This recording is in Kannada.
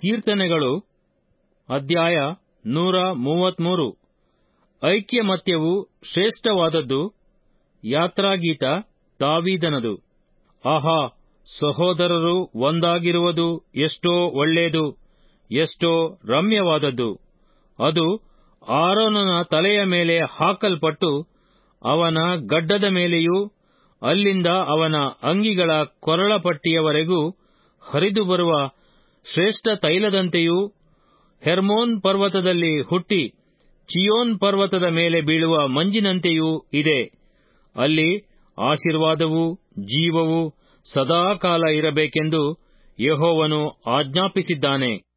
ಕೀರ್ತನೆಗಳು ಅಧ್ಯಾಯ ನೂರ ಮೂವತ್ಮೂರು ಐಕ್ಯಮತ್ಯವು ಶ್ರೇಷ್ಠವಾದದ್ದು ಯಾತ್ರಾಗೀತ ದಾವೀದನದು ಆಹಾ ಸಹೋದರರು ಒಂದಾಗಿರುವುದು ಎಷ್ಟೋ ಒಳ್ಳೆಯದು ಎಷ್ಟೋ ರಮ್ಯವಾದದ್ದು ಅದು ಆರೋನನ ತಲೆಯ ಮೇಲೆ ಹಾಕಲ್ಪಟ್ಟು ಅವನ ಗಡ್ಡದ ಮೇಲೆಯೂ ಅಲ್ಲಿಂದ ಅವನ ಅಂಗಿಗಳ ಕೊರಳಪಟ್ಟಿಯವರೆಗೂ ಹರಿದು ಬರುವ ಶ್ರೇಷ್ಠ ತೈಲದಂತೆಯೂ ಹೆರ್ಮೋನ್ ಪರ್ವತದಲ್ಲಿ ಹುಟ್ಟಿ ಚಿಯೋನ್ ಪರ್ವತದ ಮೇಲೆ ಬೀಳುವ ಮಂಜಿನಂತೆಯೂ ಇದೆ ಅಲ್ಲಿ ಆಶೀರ್ವಾದವೂ ಜೀವವೂ ಸದಾಕಾಲ ಇರಬೇಕೆಂದು ಯೆಹೋವನು ಆಜ್ಞಾಪಿಸಿದ್ದಾನೆ